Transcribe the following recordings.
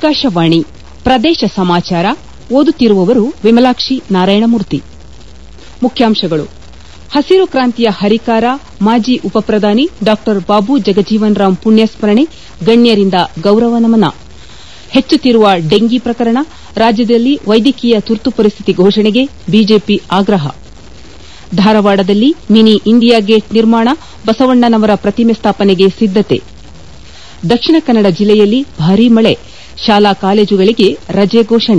ಆಕಾಶವಾಣಿ ಪ್ರದೇಶ ಸಮಾಚಾರ ಓದುತ್ತಿರುವವರು ವಿಮಲಾಕ್ಷಿ ನಾರಾಯಣಮೂರ್ತಿ ಮುಖ್ಯಾಂಶಗಳು ಹಸಿರು ಕ್ರಾಂತಿಯ ಹರಿಕಾರ ಮಾಜಿ ಉಪಪ್ರಧಾನಿ ಡಾ ಬಾಬು ಜಗಜೀವನ್ ರಾಂ ಪುಣ್ಯಸ್ಮರಣೆ ಗಣ್ಯರಿಂದ ಗೌರವ ನಮನ ಹೆಚ್ಚುತ್ತಿರುವ ಡೆಂಗಿ ಪ್ರಕರಣ ರಾಜ್ಯದಲ್ಲಿ ವೈದ್ಯಕೀಯ ತುರ್ತು ಪರಿಸ್ಥಿತಿ ಘೋಷಣೆಗೆ ಬಿಜೆಪಿ ಆಗ್ರಹ ಧಾರವಾಡದಲ್ಲಿ ಮಿನಿ ಇಂಡಿಯಾ ಗೇಟ್ ನಿರ್ಮಾಣ ಬಸವಣ್ಣನವರ ಪ್ರತಿಮೆ ಸ್ಥಾಪನೆಗೆ ಸಿದ್ದತೆ ದಕ್ಷಿಣ ಕನ್ನಡ ಜಿಲ್ಲೆಯಲ್ಲಿ ಭಾರೀ ಮಳೆ ಶಾಲಾ ಕಾಲೇಜುಗಳಿಗೆ ರಜೆ ಘೋಷಣೆ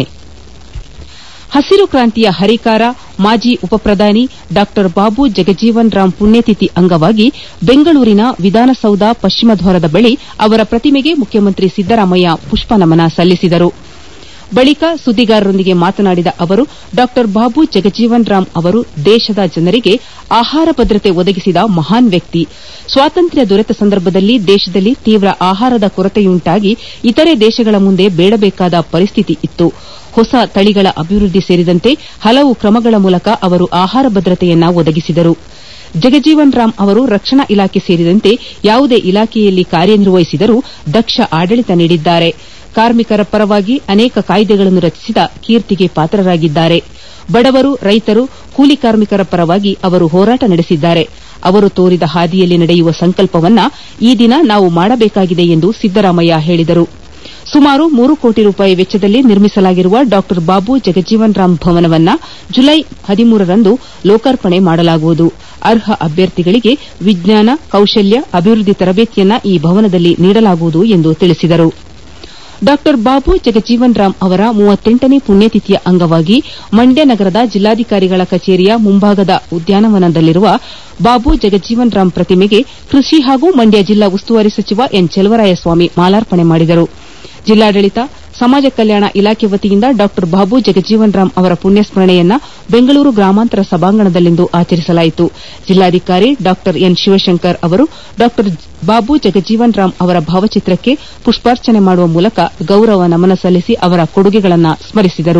ಹಸಿರು ಕ್ರಾಂತಿಯ ಹರಿಕಾರ ಮಾಜಿ ಉಪಪ್ರಧಾನಿ ಡಾ ಬಾಬು ಜಗಜೀವನ್ ರಾಂ ಪುಣ್ಯತಿಥಿ ಅಂಗವಾಗಿ ಬೆಂಗಳೂರಿನ ವಿಧಾನಸೌಧ ಪಶ್ಚಿಮ ದ್ವಾರದ ಬಳಿ ಅವರ ಪ್ರತಿಮೆಗೆ ಮುಖ್ಯಮಂತ್ರಿ ಸಿದ್ದರಾಮಯ್ಯ ಪುಷ್ಪನಮನ ಸಲ್ಲಿಸಿದರು ಬಳಿಕ ಸುದ್ದಿಗಾರರೊಂದಿಗೆ ಮಾತನಾಡಿದ ಅವರು ಡಾ ಬಾಬು ಜಗಜೀವನ್ ರಾಂ ಅವರು ದೇಶದ ಜನರಿಗೆ ಆಹಾರ ಭದ್ರತೆ ಒದಗಿಸಿದ ಮಹಾನ್ ವ್ಯಕ್ತಿ ಸ್ವಾತಂತ್ರ್ಯ ದೊರೆತ ಸಂದರ್ಭದಲ್ಲಿ ದೇಶದಲ್ಲಿ ತೀವ್ರ ಆಹಾರದ ಕೊರತೆಯುಂಟಾಗಿ ಇತರೆ ದೇಶಗಳ ಮುಂದೆ ಬೇಡಬೇಕಾದ ಪರಿಸ್ಥಿತಿ ಇತ್ತು ಹೊಸ ತಳಿಗಳ ಅಭಿವೃದ್ದಿ ಸೇರಿದಂತೆ ಹಲವು ಕ್ರಮಗಳ ಮೂಲಕ ಅವರು ಆಹಾರ ಭದ್ರತೆಯನ್ನ ಒದಗಿಸಿದರು ಜಗಜೀವನ್ ರಾಂ ಅವರು ರಕ್ಷಣಾ ಇಲಾಖೆ ಸೇರಿದಂತೆ ಯಾವುದೇ ಇಲಾಖೆಯಲ್ಲಿ ಕಾರ್ಯನಿರ್ವಹಿಸಿದರೂ ದಕ್ಷ ಆಡಳಿತ ನೀಡಿದ್ದಾರೆ ಕಾರ್ಮಿಕರ ಪರವಾಗಿ ಅನೇಕ ಕಾಯ್ದೆಗಳನ್ನು ರಚಿಸಿದ ಕೀರ್ತಿಗೆ ಪಾತ್ರರಾಗಿದ್ದಾರೆ ಬಡವರು ರೈತರು ಕೂಲಿ ಕಾರ್ಮಿಕರ ಪರವಾಗಿ ಅವರು ಹೋರಾಟ ನಡೆಸಿದ್ದಾರೆ ಅವರು ತೋರಿದ ಹಾದಿಯಲ್ಲಿ ನಡೆಯುವ ಸಂಕಲ್ಪವನ್ನ ಈ ದಿನ ನಾವು ಮಾಡಬೇಕಾಗಿದೆ ಎಂದು ಸಿದ್ದರಾಮಯ್ಯ ಹೇಳಿದರು ಸುಮಾರು ಮೂರು ಕೋಟಿ ರೂಪಾಯಿ ವೆಚ್ಚದಲ್ಲಿ ನಿರ್ಮಿಸಲಾಗಿರುವ ಡಾ ಬಾಬು ಜಗಜೀವನ್ ರಾಂ ಭವನವನ್ನು ಜುಲೈ ಹದಿಮೂರರಂದು ಲೋಕಾರ್ಪಣೆ ಮಾಡಲಾಗುವುದು ಅರ್ಹ ಅಭ್ಯರ್ಥಿಗಳಿಗೆ ವಿಜ್ಞಾನ ಕೌಶಲ್ಯ ಅಭಿವೃದ್ದಿ ತರಬೇತಿಯನ್ನು ಈ ಭವನದಲ್ಲಿ ನೀಡಲಾಗುವುದು ಎಂದು ತಿಳಿಸಿದರು ಡಾ ಬಾಬು ಜಗಜೀವನ್ ರಾಂ ಅವರ ಮೂವತ್ತೆಂಟನೇ ಪುಣ್ಯತಿಥಿಯ ಅಂಗವಾಗಿ ಮಂಡ್ಯ ನಗರದ ಜಿಲ್ಲಾಧಿಕಾರಿಗಳ ಕಚೇರಿಯ ಮುಂಭಾಗದ ಉದ್ಯಾನವನದಲ್ಲಿರುವ ಬಾಬು ಜಗಜೀವನ್ ರಾಂ ಪ್ರತಿಮೆಗೆ ಕೃಷಿ ಹಾಗೂ ಮಂಡ್ಯ ಜಿಲ್ಲಾ ಉಸ್ತುವಾರಿ ಸಚಿವ ಎನ್ ಚೆಲುವರಾಯಸ್ವಾಮಿ ಮಾಲಾರ್ಪಣೆ ಮಾಡಿದರು ಜಿಲ್ಲಾಡಳಿತ ಸಮಾಜ ಕಲ್ಯಾಣ ಇಲಾಖೆ ವತಿಯಿಂದ ಡಾ ಬಾಬು ಜಗಜೀವನ್ ರಾಂ ಅವರ ಪುಣ್ಯಸ್ಮರಣೆಯನ್ನು ಬೆಂಗಳೂರು ಗ್ರಾಮಾಂತರ ಸಭಾಂಗಣದಲ್ಲಿಂದು ಆಚರಿಸಲಾಯಿತು ಜಿಲ್ಲಾಧಿಕಾರಿ ಡಾ ಎನ್ ಶಿವಶಂಕರ್ ಅವರು ಡಾ ಬಾಬು ಜಗಜೀವನ್ ರಾಂ ಅವರ ಭಾವಚಿತ್ರಕ್ಕೆ ಪುಷ್ಪಾರ್ಚನೆ ಮಾಡುವ ಮೂಲಕ ಗೌರವ ನಮನ ಸಲ್ಲಿಸಿ ಅವರ ಕೊಡುಗೆಗಳನ್ನು ಸ್ಮರಿಸಿದರು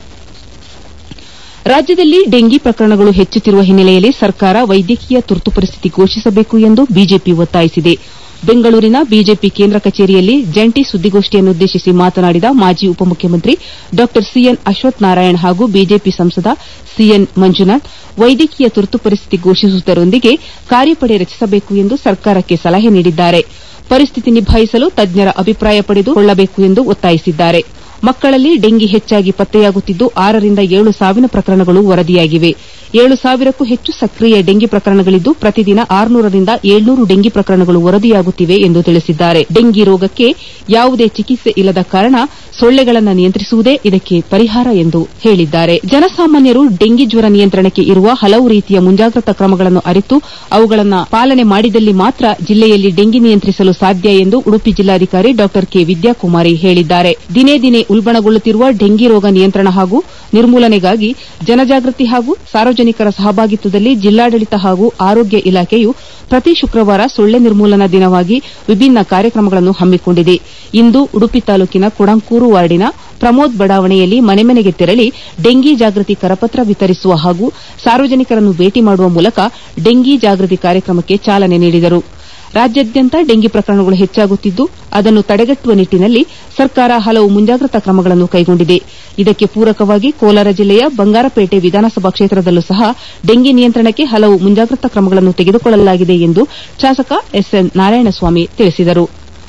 ರಾಜ್ಯದಲ್ಲಿ ಡೆಂಗಿ ಪ್ರಕರಣಗಳು ಹೆಚ್ಚುತ್ತಿರುವ ಹಿನ್ನೆಲೆಯಲ್ಲಿ ಸರ್ಕಾರ ವೈದ್ಯಕೀಯ ತುರ್ತು ಪರಿಸ್ಥಿತಿ ಘೋಷಿಸಬೇಕು ಎಂದು ಬಿಜೆಪಿ ಒತ್ತಾಯಿಸಿದೆ ಬೆಂಗಳೂರಿನ ಬಿಜೆಪಿ ಕೇಂದ್ರ ಕಚೇರಿಯಲ್ಲಿ ಜಂಟಿ ಸುದ್ದಿಗೋಷ್ಠಿಯನ್ನುದ್ದೇಶಿಸಿ ಮಾತನಾಡಿದ ಮಾಜಿ ಉಪಮುಖ್ಯಮಂತ್ರಿ ಡಾ ಸಿಎನ್ ಅಶ್ವಥ್ ನಾರಾಯಣ್ ಹಾಗೂ ಬಿಜೆಪಿ ಸಂಸದ ಸಿಎನ್ ಮಂಜುನಾಥ್ ವೈದ್ಯಕೀಯ ತುರ್ತು ಪರಿಸ್ಥಿತಿ ಘೋಷಿಸುವುದರೊಂದಿಗೆ ಕಾರ್ಯಪಡೆ ರಚಿಸಬೇಕು ಎಂದು ಸರ್ಕಾರಕ್ಕೆ ಸಲಹೆ ನೀಡಿದ್ದಾರೆ ಪರಿಸ್ಥಿತಿ ನಿಭಾಯಿಸಲು ತಜ್ಞರ ಅಭಿಪ್ರಾಯ ಪಡೆದುಕೊಳ್ಳಬೇಕು ಎಂದು ಒತ್ತಾಯಿಸಿದ್ದಾರೆ ಮಕ್ಕಳಲ್ಲಿ ಡೆಂಗಿ ಹೆಚ್ಚಾಗಿ ಪತ್ತೆಯಾಗುತ್ತಿದ್ದು ಆರರಿಂದ ಏಳು ಸಾವಿನ ಪ್ರಕರಣಗಳು ವರದಿಯಾಗಿವೆ ಏಳು ಸಾವಿರಕ್ಕೂ ಹೆಚ್ಚು ಸಕ್ರಿಯ ಡೆಂಗಿ ಪ್ರಕರಣಗಳಿದ್ದು ಪ್ರತಿದಿನ ಆರುನೂರರಿಂದ ಏಳ್ನೂರು ಡೆಂಗಿ ಪ್ರಕರಣಗಳು ವರದಿಯಾಗುತ್ತಿವೆ ಎಂದು ತಿಳಿಸಿದ್ದಾರೆ ಡೆಂಗಿ ರೋಗಕ್ಕೆ ಯಾವುದೇ ಚಿಕಿತ್ಸೆ ಇಲ್ಲದ ಕಾರಣ ಸೊಳ್ಳೆಗಳನ್ನು ನಿಯಂತ್ರಿಸುವುದೇ ಇದಕ್ಕೆ ಪರಿಹಾರ ಎಂದು ಹೇಳಿದ್ದಾರೆ ಜನಸಾಮಾನ್ಯರು ಡೆಂಗಿ ಜ್ವರ ನಿಯಂತ್ರಣಕ್ಕೆ ಇರುವ ಹಲವು ರೀತಿಯ ಮುಂಜಾಗ್ರತಾ ಕ್ರಮಗಳನ್ನು ಅರಿತು ಅವುಗಳನ್ನು ಪಾಲನೆ ಮಾಡಿದಲ್ಲಿ ಮಾತ್ರ ಜಿಲ್ಲೆಯಲ್ಲಿ ಡೆಂಗಿ ನಿಯಂತ್ರಿಸಲು ಸಾಧ್ಯ ಎಂದು ಉಡುಪಿ ಜಿಲ್ಲಾಧಿಕಾರಿ ಡಾ ಕೆ ವಿದ್ಯಾಕುಮಾರಿ ಹೇಳಿದ್ದಾರೆ ದಿನೇ ದಿನೇ ಉಲ್ಬಣಗೊಳ್ಳುತ್ತಿರುವ ಡೆಂಗಿ ರೋಗ ನಿಯಂತ್ರಣ ಹಾಗೂ ನಿರ್ಮೂಲನೆಗಾಗಿ ಜನಜಾಗೃತಿ ಹಾಗೂ ಸಾರ್ವಜನಿಕರ ಸಹಭಾಗಿತ್ವದಲ್ಲಿ ಜಿಲ್ಲಾಡಳಿತ ಹಾಗೂ ಆರೋಗ್ಯ ಇಲಾಖೆಯು ಪ್ರತಿ ಶುಕ್ರವಾರ ಸೊಳ್ಳೆ ನಿರ್ಮೂಲನಾ ದಿನವಾಗಿ ವಿಭಿನ್ನ ಕಾರ್ಯಕ್ರಮಗಳನ್ನು ಹಮ್ಮಿಕೊಂಡಿದೆ ಇಂದು ಉಡುಪಿ ತಾಲೂಕಿನ ಕುಡಂಕೂರು ವಾರ್ಡಿನ ಪ್ರಮೋದ್ ಬಡಾವಣೆಯಲ್ಲಿ ಮನೆ ಮನೆಗೆ ತೆರಳಿ ಡೆಂಗಿ ಜಾಗೃತಿ ಕರಪತ್ರ ವಿತರಿಸುವ ಹಾಗೂ ಸಾರ್ವಜನಿಕರನ್ನು ಭೇಟಿ ಮಾಡುವ ಮೂಲಕ ಡೆಂಗಿ ಜಾಗೃತಿ ಕಾರ್ಯಕ್ರಮಕ್ಕೆ ಚಾಲನೆ ನೀಡಿದರು ರಾಜ್ಯಾದ್ಯಂತ ಡೆಂಗಿ ಪ್ರಕರಣಗಳು ಹೆಚ್ಚಾಗುತ್ತಿದ್ದು ಅದನ್ನು ತಡೆಗಟ್ಟುವ ನಿಟ್ಟಿನಲ್ಲಿ ಸರ್ಕಾರ ಹಲವು ಮುಂಜಾಗ್ರತಾ ಕ್ರಮಗಳನ್ನು ಕೈಗೊಂಡಿದೆ ಇದಕ್ಕೆ ಪೂರಕವಾಗಿ ಕೋಲಾರ ಜಿಲ್ಲೆಯ ಬಂಗಾರಪೇಟೆ ವಿಧಾನಸಭಾ ಕ್ಷೇತ್ರದಲ್ಲೂ ಸಹ ಡೆಂಗಿ ನಿಯಂತ್ರಣಕ್ಕೆ ಹಲವು ಮುಂಜಾಗ್ರತಾ ಕ್ರಮಗಳನ್ನು ತೆಗೆದುಕೊಳ್ಳಲಾಗಿದೆ ಎಂದು ಶಾಸಕ ಎಸ್ಎನ್ ನಾರಾಯಣಸ್ವಾಮಿ ತಿಳಿಸಿದರು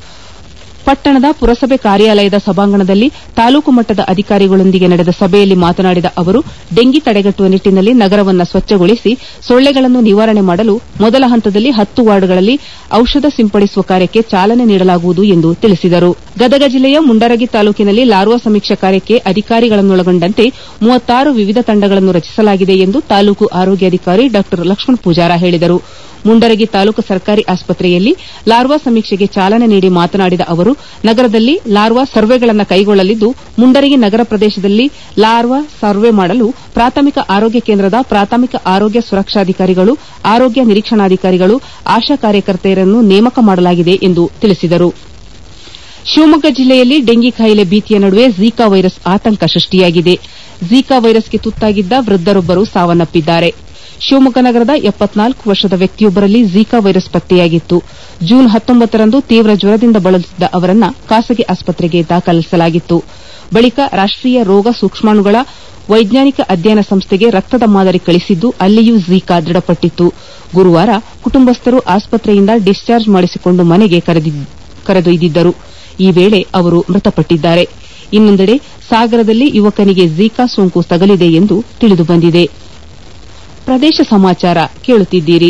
ಪಟ್ಟಣದ ಪುರಸಭೆ ಕಾರ್ಯಾಲಯದ ಸಭಾಂಗಣದಲ್ಲಿ ತಾಲೂಕು ಮಟ್ಟದ ಅಧಿಕಾರಿಗಳೊಂದಿಗೆ ನಡೆದ ಸಭೆಯಲ್ಲಿ ಮಾತನಾಡಿದ ಅವರು ಡೆಂಗಿ ತಡೆಗಟ್ಟುವ ನಿಟ್ಟಿನಲ್ಲಿ ನಗರವನ್ನು ಸ್ವಚ್ಛಗೊಳಿಸಿ ಸೊಳ್ಳೆಗಳನ್ನು ನಿವಾರಣೆ ಮಾಡಲು ಮೊದಲ ಹಂತದಲ್ಲಿ ಹತ್ತು ವಾರ್ಡ್ಗಳಲ್ಲಿ ಔಷಧ ಸಿಂಪಡಿಸುವ ಕಾರ್ಯಕ್ಕೆ ಚಾಲನೆ ನೀಡಲಾಗುವುದು ಎಂದು ತಿಳಿಸಿದರು ಗದಗ ಜಿಲ್ಲೆಯ ಮುಂಡರಗಿ ತಾಲೂಕಿನಲ್ಲಿ ಲಾರ್ವಾ ಸಮೀಕ್ಷಾ ಕಾರ್ಯಕ್ಕೆ ಅಧಿಕಾರಿಗಳನ್ನೊಳಗೊಂಡಂತೆ ಮೂವತ್ತಾರು ವಿವಿಧ ತಂಡಗಳನ್ನು ರಚಿಸಲಾಗಿದೆ ಎಂದು ತಾಲೂಕು ಆರೋಗ್ಯಾಧಿಕಾರಿ ಡಾ ಲಕ್ಷ್ಮಣ ಪೂಜಾರ ಹೇಳಿದರು ಮುಂಡರಗಿ ತಾಲೂಕು ಸರ್ಕಾರಿ ಆಸ್ಪತ್ರೆಯಲ್ಲಿ ಲಾರ್ವಾ ಸಮೀಕ್ಷೆಗೆ ಚಾಲನೆ ನೀಡಿ ಮಾತನಾಡಿದ ಅವರು ನಗರದಲ್ಲಿ ಲಾರ್ವಾ ಸರ್ವೆಗಳನ್ನು ಕೈಗೊಳ್ಳಲಿದ್ದು ಮುಂಡರಗಿ ನಗರ ಪ್ರದೇಶದಲ್ಲಿ ಲಾರ್ವಾ ಸರ್ವೆ ಮಾಡಲು ಪ್ರಾಥಮಿಕ ಆರೋಗ್ಯ ಕೇಂದ್ರದ ಪ್ರಾಥಮಿಕ ಆರೋಗ್ಯ ಸುರಕ್ಷಾಧಿಕಾರಿಗಳು ಆರೋಗ್ಯ ನಿರೀಕ್ಷಣಾಧಿಕಾರಿಗಳು ಆಶಾ ಕಾರ್ಯಕರ್ತೆಯರನ್ನು ನೇಮಕ ಮಾಡಲಾಗಿದೆ ಎಂದು ತಿಳಿಸಿದರು ಶಿವಮೊಗ್ಗ ಜಿಲ್ಲೆಯಲ್ಲಿ ಡೆಂಗಿ ಕಾಯಿಲೆ ಭೀತಿಯ ನಡುವೆ ಝೀಕಾ ವೈರಸ್ ಆತಂಕ ಸೃಷ್ಟಿಯಾಗಿದೆ ಝೀಕಾ ವೈರಸ್ಗೆ ತುತ್ತಾಗಿದ್ದ ವೃದ್ದರೊಬ್ಬರು ಸಾವನ್ನಪ್ಪಿದ್ದಾರೆ ಶಿವಮೊಗ್ಗ ನಗರದ ಎಪ್ಪತ್ನಾಲ್ಕು ವರ್ಷದ ವ್ಯಕ್ತಿಯೊಬ್ಬರಲ್ಲಿ ಝಿಕಾ ವೈರಸ್ ಪತ್ತೆಯಾಗಿತ್ತು ಜೂನ್ ಹತ್ತೊಂಬತ್ತರಂದು ತೀವ್ರ ಜ್ವರದಿಂದ ಬಳಲುತ್ತಿದ್ದ ಅವರನ್ನು ಖಾಸಗಿ ಆಸ್ಪತ್ರೆಗೆ ದಾಖಲಿಸಲಾಗಿತ್ತು ಬಳಿಕ ರಾಷ್ಟೀಯ ರೋಗ ಸೂಕ್ಷ್ಮಾಣುಗಳ ವೈಜ್ಞಾನಿಕ ಅಧ್ಯಯನ ಸಂಸ್ಥೆಗೆ ರಕ್ತದ ಮಾದರಿ ಕಳಿಸಿದ್ದು ಅಲ್ಲಿಯೂ ಝಿಕಾ ದೃಢಪಟ್ಟಿತ್ತು ಗುರುವಾರ ಕುಟುಂಬಸ್ಥರು ಆಸ್ಪತ್ರೆಯಿಂದ ಡಿಸ್ಚಾರ್ಜ್ ಮಾಡಿಸಿಕೊಂಡು ಮನೆಗೆ ಕರೆದೊಯ್ದಿದ್ದರು ಈ ವೇಳೆ ಅವರು ಮೃತಪಟ್ಟಿದ್ದಾರೆ ಇನ್ನೊಂದೆಡೆ ಸಾಗರದಲ್ಲಿ ಯುವಕನಿಗೆ ಝಿಕಾ ಸೋಂಕು ತಗುಲಿದೆ ಎಂದು ತಿಳಿದುಬಂದಿದೆ ಪ್ರದೇಶ ಸಮಾಚಾರ ಕೇಳುತ್ತಿದ್ದೀರಿ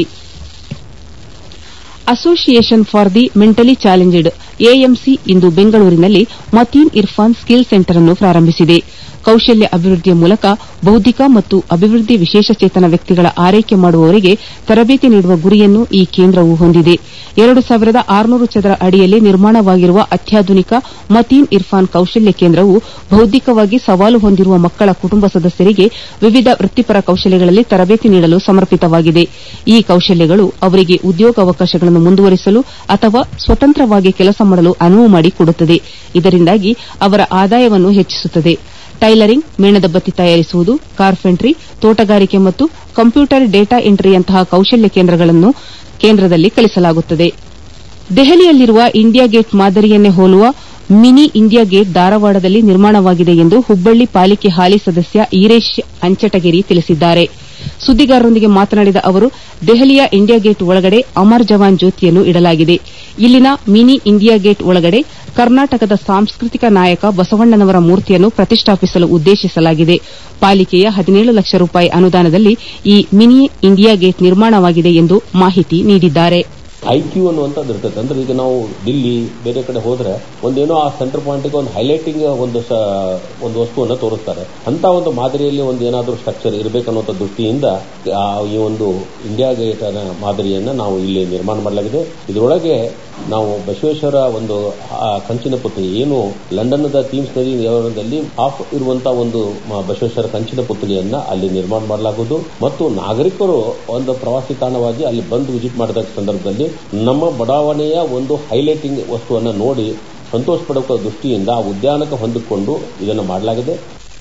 association for the mentally challenged AMC ಇಂದು ಬೆಂಗಳೂರಿನಲ್ಲಿ ಮತೀನ್ ಇರ್ಫಾನ್ ಸ್ಕಿಲ್ ಸೆಂಟರ್ ಅನ್ನು ಪ್ರಾರಂಭಿಸಿದೆ ಕೌಶಲ್ಯ ಅಭಿವೃದ್ಧಿಯ ಮೂಲಕ ಬೌದ್ಧಿಕ ಮತ್ತು ಅಭಿವೃದ್ಧಿ ವಿಶೇಷಚೇತನ ವ್ಯಕ್ತಿಗಳ ಆರೈಕೆ ಮಾಡುವವರಿಗೆ ತರಬೇತಿ ನೀಡುವ ಗುರಿಯನ್ನು ಈ ಕೇಂದ್ರವು ಹೊಂದಿದೆ ಎರಡು ಸಾವಿರದ ಆರುನೂರು ಚದರ ಅಡಿಯಲ್ಲಿ ನಿರ್ಮಾಣವಾಗಿರುವ ಅತ್ಯಾಧುನಿಕ ಮತೀನ್ ಇರ್ಫಾನ್ ಕೌಶಲ್ಯ ಕೇಂದ್ರವು ಬೌದ್ಧಿಕವಾಗಿ ಸವಾಲು ಹೊಂದಿರುವ ಮಕ್ಕಳ ಕುಟುಂಬ ಸದಸ್ಯರಿಗೆ ವಿವಿಧ ವೃತ್ತಿಪರ ಕೌಶಲ್ಯಗಳಲ್ಲಿ ತರಬೇತಿ ನೀಡಲು ಸಮರ್ಪಿತವಾಗಿದೆ ಈ ಕೌಶಲ್ಯಗಳು ಅವರಿಗೆ ಉದ್ಯೋಗಾವಕಾಶಗಳನ್ನು ಮುಂದುವರಿಸಲು ಅಥವಾ ಸ್ವತಂತ್ರವಾಗಿ ಕೆಲಸ ಮಾಡಲು ಅನುವು ಮಾಡಿಕೊಡುತ್ತದೆ ಇದರಿಂದಾಗಿ ಅವರ ಆದಾಯವನ್ನು ಹೆಚ್ಚಿಸುತ್ತದೆ ಟೈಲರಿಂಗ್ ಮೇಣದ ಬತ್ತಿ ತಯಾರಿಸುವುದು ಕಾರ್ಪೆಂಟ್ರಿ ತೋಟಗಾರಿಕೆ ಮತ್ತು ಕಂಪ್ಯೂಟರ್ ಡೇಟಾ ಎಂಟ್ರಿಯಂತಹ ಕೌಶಲ್ಯ ಕೇಂದ್ರಗಳನ್ನು ಕೇಂದ್ರದಲ್ಲಿ ಕಲಿಸಲಾಗುತ್ತದೆ ದೆಹಲಿಯಲ್ಲಿರುವ ಇಂಡಿಯಾ ಗೇಟ್ ಮಾದರಿಯನ್ನೇ ಹೋಲುವ ಮಿನಿ ಇಂಡಿಯಾ ಗೇಟ್ ಧಾರವಾಡದಲ್ಲಿ ನಿರ್ಮಾಣವಾಗಿದೆ ಎಂದು ಹುಬ್ಬಳ್ಳಿ ಪಾಲಿಕೆ ಹಾಲಿ ಸದಸ್ಯ ಈರೇಶ್ ಅಂಚಟಗಿರಿ ತಿಳಿಸಿದ್ದಾರೆ ಸುದ್ದಿಗಾರರೊಂದಿಗೆ ಮಾತನಾಡಿದ ಅವರು ದೆಹಲಿಯ ಇಂಡಿಯಾ ಗೇಟ್ ಒಳಗಡೆ ಅಮರ್ ಜವಾನ್ ಜ್ಯೋತಿಯನ್ನು ಇಡಲಾಗಿದೆ ಇಲ್ಲಿನ ಮಿನಿ ಇಂಡಿಯಾ ಗೇಟ್ ಒಳಗಡೆ ಕರ್ನಾಟಕದ ಸಾಂಸ್ಕೃತಿಕ ನಾಯಕ ಬಸವಣ್ಣನವರ ಮೂರ್ತಿಯನ್ನು ಪ್ರತಿಷ್ಠಾಪಿಸಲು ಉದ್ದೇಶಿಸಲಾಗಿದೆ ಪಾಲಿಕೆಯ ಹದಿನೇಳು ಲಕ್ಷ ರೂಪಾಯಿ ಅನುದಾನದಲ್ಲಿ ಈ ಮಿನಿ ಇಂಡಿಯಾ ಗೇಟ್ ನಿರ್ಮಾಣವಾಗಿದೆ ಎಂದು ಮಾಹಿತಿ ನೀಡಿದ್ದಾರೆ ಐ ಕ್ಯೂ ಅನ್ನುವಂಥದ್ದು ಇರ್ತದೆ ಅಂದ್ರೆ ಈಗ ನಾವು ದಿಲ್ಲಿ ಬೇರೆ ಕಡೆ ಹೋದ್ರೆ ಒಂದೇನೋ ಆ ಸೆಂಟರ್ ಪಾಯಿಂಟ್ಗೆ ಒಂದು ಹೈಲೈಟಿಂಗ್ ಒಂದು ಒಂದು ವಸ್ತುವನ್ನು ತೋರಿಸ್ತಾರೆ ಅಂತ ಒಂದು ಮಾದರಿಯಲ್ಲಿ ಒಂದು ಏನಾದರೂ ಸ್ಟ್ರಕ್ಚರ್ ಇರಬೇಕನ್ನುವಂಥ ದೃಷ್ಟಿಯಿಂದ ಈ ಒಂದು ಇಂಡಿಯಾ ಗೇಟ್ ಮಾದರಿಯನ್ನ ನಾವು ಇಲ್ಲಿ ನಿರ್ಮಾಣ ಮಾಡಲಾಗಿದೆ ಇದರೊಳಗೆ ನಾವು ಬಸವೇಶ್ವರ ಒಂದು ಕಂಚಿನ ಪುತ್ರಿ ಏನು ಲಂಡನ್ದ ಥೀಮ್ಸ್ ನದಿ ದೇವರದಲ್ಲಿ ಆಫ್ ಇರುವಂತಹ ಒಂದು ಬಸವೇಶ್ವರ ಕಂಚಿನ ಪುತ್ರಿಯನ್ನ ಅಲ್ಲಿ ನಿರ್ಮಾಣ ಮಾಡಲಾಗುವುದು ಮತ್ತು ನಾಗರಿಕರು ಒಂದು ಪ್ರವಾಸಿ ತಾಣವಾಗಿ ಅಲ್ಲಿ ಬಂದು ವಿಸಿಟ್ ಮಾಡಿದ ಸಂದರ್ಭದಲ್ಲಿ ನಮ್ಮ ಬಡಾವಣೆಯ ಒಂದು ಹೈಲೈಟಿಂಗ್ ವಸ್ತುವನ್ನು ನೋಡಿ ಸಂತೋಷ ಪಡುವ ದೃಷ್ಟಿಯಿಂದ ಆ ಉದ್ಯಾನಕ್ಕೆ ಹೊಂದಿಕೊಂಡು ಇದನ್ನು ಮಾಡಲಾಗಿದೆ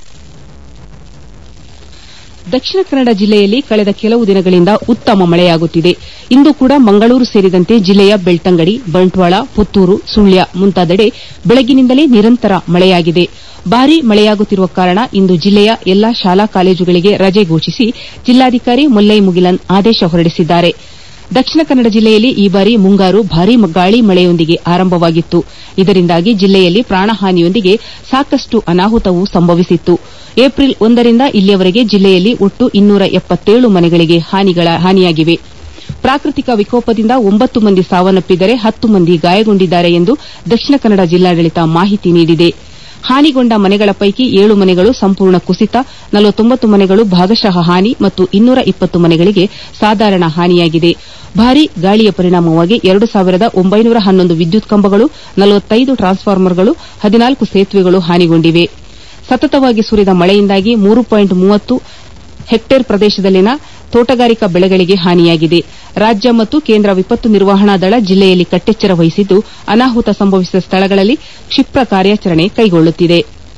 ದಕ್ಷಿಣ ಕನ್ನಡ ಜಿಲ್ಲೆಯಲ್ಲಿ ಕಳೆದ ಕೆಲವು ದಿನಗಳಿಂದ ಉತ್ತಮ ಮಳೆಯಾಗುತ್ತಿದೆ ಇಂದು ಕೂಡ ಮಂಗಳೂರು ಸೇರಿದಂತೆ ಜಿಲ್ಲೆಯ ಬೆಳ್ತಂಗಡಿ ಬಂಟ್ವಾಳ ಪುತ್ತೂರು ಸುಳ್ಯ ಮುಂತಾದೆಡೆ ಬೆಳಗ್ಗಿನಿಂದಲೇ ನಿರಂತರ ಮಳೆಯಾಗಿದೆ ಭಾರೀ ಮಳೆಯಾಗುತ್ತಿರುವ ಕಾರಣ ಇಂದು ಜಿಲ್ಲೆಯ ಎಲ್ಲಾ ಶಾಲಾ ಕಾಲೇಜುಗಳಿಗೆ ರಜೆ ಘೋಷಿಸಿ ಜಿಲ್ಲಾಧಿಕಾರಿ ಮುಲ್ಲೈ ಮುಗಿಲನ್ ಆದೇಶ ಹೊರಡಿಸಿದ್ದಾರೆ ದಕ್ಷಿಣ ಕನ್ನಡ ಜಿಲ್ಲೆಯಲ್ಲಿ ಈ ಬಾರಿ ಮುಂಗಾರು ಭಾರೀ ಗಾಳಿ ಮಳೆಯೊಂದಿಗೆ ಆರಂಭವಾಗಿತ್ತು ಇದರಿಂದಾಗಿ ಜಿಲ್ಲೆಯಲ್ಲಿ ಪ್ರಾಣಹಾನಿಯೊಂದಿಗೆ ಸಾಕಷ್ಟು ಅನಾಹುತವೂ ಸಂಭವಿಸಿತ್ತು ಏಪ್ರಿಲ್ ಒಂದರಿಂದ ಇಲ್ಲಿಯವರೆಗೆ ಜಿಲ್ಲೆಯಲ್ಲಿ ಒಟ್ಟು ಇನ್ನೂರ ಎಪ್ಪತ್ತೇಳು ಮನೆಗಳಿಗೆ ಹಾನಿಯಾಗಿವೆ ಪ್ರಾಕೃತಿಕ ವಿಕೋಪದಿಂದ ಒಂಬತ್ತು ಮಂದಿ ಸಾವನ್ನಪ್ಪಿದರೆ ಹತ್ತು ಮಂದಿ ಗಾಯಗೊಂಡಿದ್ದಾರೆ ಎಂದು ದಕ್ಷಿಣ ಕನ್ನಡ ಜಿಲ್ಲಾಡಳಿತ ಮಾಹಿತಿ ನೀಡಿದೆ ಹಾನಿಗೊಂಡ ಮನೆಗಳ ಪೈಕಿ ಏಳು ಮನೆಗಳು ಸಂಪೂರ್ಣ ಕುಸಿತ ನಲವತ್ತೊಂಬತ್ತು ಮನೆಗಳು ಭಾಗಶಃ ಹಾನಿ ಮತ್ತು ಇನ್ನೂರ ಇಪ್ಪತ್ತು ಮನೆಗಳಿಗೆ ಸಾಧಾರಣ ಹಾನಿಯಾಗಿದೆ ಭಾರೀ ಗಾಳಿಯ ಪರಿಣಾಮವಾಗಿ ಎರಡು ಸಾವಿರದ ಒಂಬೈನೂರ ಹನ್ನೊಂದು ವಿದ್ಯುತ್ ಕಂಬಗಳು ನಲವತ್ತೈದು ಟ್ರಾನ್ಸ್ಫಾರ್ಮರ್ಗಳು ಹದಿನಾಲ್ಕು ಸೇತುವೆಗಳು ಹಾನಿಗೊಂಡಿವೆ ಸತತವಾಗಿ ಸುರಿದ ಮಳೆಯಿಂದಾಗಿ ಮೂರು ಪಾಯಿಂಟ್ ಮೂವತ್ತು ಹೆಕ್ಟೇರ್ ಪ್ರದೇಶದಲ್ಲಿನ ತೋಟಗಾರಿಕಾ ಬೆಳೆಗಳಿಗೆ ಹಾನಿಯಾಗಿದೆ ರಾಜ್ಯ ಮತ್ತು ಕೇಂದ್ರ ವಿಪತ್ತು ನಿರ್ವಹಣಾ ದಳ ಜಿಲ್ಲೆಯಲ್ಲಿ ಕಟ್ಟೆಚ್ಚರ ವಹಿಸಿದ್ದು ಅನಾಹುತ ಸಂಭವಿಸಿದ ಸ್ಥಳಗಳಲ್ಲಿ ಕ್ಷಿಪ್ರ ಕಾರ್ಯಾಚರಣೆ ಕೈಗೊಳ್ಳುತ್ತಿದೆ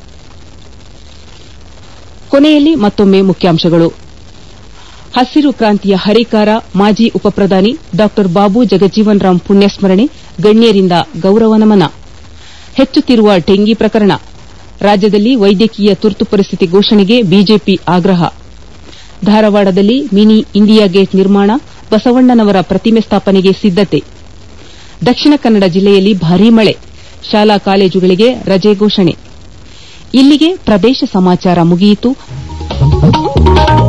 ಕೊನೆಯಲ್ಲಿ ಮತ್ತೊಮ್ಮೆ ಮುಖ್ಯಾಂಶಗಳು ಹಸಿರು ಕ್ರಾಂತಿಯ ಹರಿಕಾರ ಮಾಜಿ ಉಪಪ್ರಧಾನಿ ಡಾ ಬಾಬು ಜಗಜೀವನ್ ರಾಮ್ ಪುಣ್ಯಸ್ಮರಣೆ ಗಣ್ಯರಿಂದ ಗೌರವ ನಮನ ಹೆಚ್ಚುತ್ತಿರುವ ಡೆಂಗಿ ಪ್ರಕರಣ ರಾಜ್ಯದಲ್ಲಿ ವೈದ್ಯಕೀಯ ತುರ್ತು ಪರಿಸ್ಥಿತಿ ಘೋಷಣೆಗೆ ಬಿಜೆಪಿ ಆಗ್ರಹ ಧಾರವಾಡದಲ್ಲಿ ಮಿನಿ ಇಂಡಿಯಾ ಗೇಟ್ ನಿರ್ಮಾಣ ಬಸವಣ್ಣನವರ ಪ್ರತಿಮೆ ಸ್ಥಾಪನೆಗೆ ಸಿದ್ದತೆ ದಕ್ಷಿಣ ಕನ್ನಡ ಜಿಲ್ಲೆಯಲ್ಲಿ ಭಾರೀ ಮಳೆ ಶಾಲಾ ಕಾಲೇಜುಗಳಿಗೆ ರಜೆ ಘೋಷಣೆ ಇಲ್ಲಿಗೆ ಪ್ರದೇಶ ಸಮಾಚಾರ ಮುಗಿಯಿತು